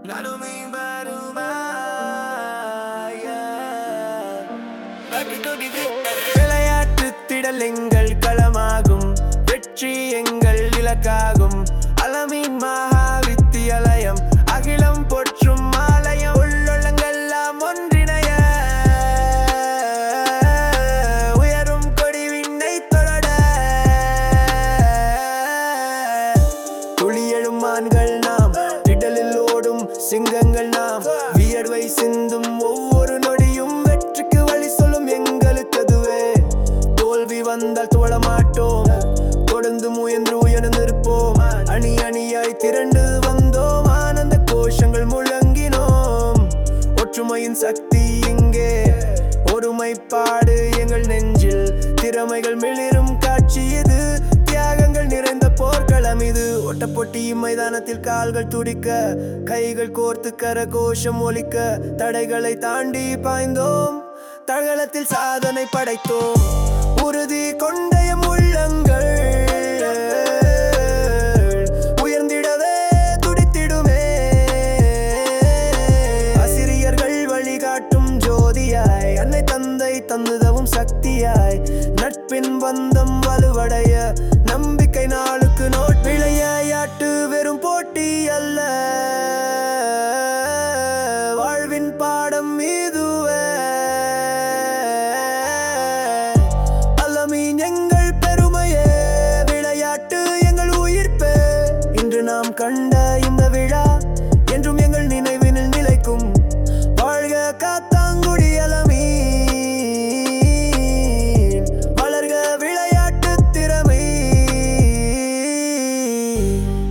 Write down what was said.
நடுமை வருமா விளையாட்டு திடல் எங்கள் களமாகும் வெற்றி எங்கள் இலக்காகும் அலமீன் மகா வித்தியாலயம் அகிலம் போற்றும் ஆலயம் உள்ளொள்ளங்கெல்லாம் ஒன்றிணைய உயரும் கொடி விண்ணை தொடட துளியெழும் மான்கள் நாம் திடலில் ஓடும் சிங்கங்கள் நாம் வியர்வை சிந்தும் ஒவ்வொரு நொடியும் வெற்றிக்கு வழி சொல்லும் எங்களுக்கு அதுவே தோல்வி வந்தால் தோழ மாட்டோம் தொடர்ந்து முயன்று உயர்ந்து நிற்போம் அணி அணியாய் திரண்டு வந்தோம் ஆனந்த கோஷங்கள் முழங்கினோம் ஒற்றுமையின் சக்தி இங்கே ஒருமைப்பாடு எங்கள் நெஞ்சில் திறமைகள் மிளிரும் காட்சி இது தியாகங்கள் நிறைந்த போர்க்களம் இது ஒட்டப்பொட்டி மைதானத்தில் கால்கள் துடிக்க கைகள் கோர்த்து கர கோஷம் ஒலிக்க தடைகளை தாண்டி பாய்ந்தோம் தளத்தில் சாதனை படைத்தோம் உறுதி கொண்டைய உள்ளங்கள் உயர்ந்திடவே துடித்திடுமே ஆசிரியர்கள் வழிகாட்டும் ஜோதியாய் அன்னை தந்தை தந்துதவும் சக்தியாய் நட்பின் பந்தம் வலுவடைய நம்பிக்கை நாளுக்கு நோட் விளையாட்டு வெறும் போட்டி அல்ல வாழ்வின் பாடம் இதுவே அல்லமீன் எங்கள் பெருமையே விளையாட்டு எங்கள் உயிர்ப்பே இன்று நாம் கண்ட இந்த விழா என்றும் எங்கள் நினைவினில் நிலைக்கும் வாழ்க காத்தாங்குடி அலமீன் வளர்க விளையாட்டு திறமை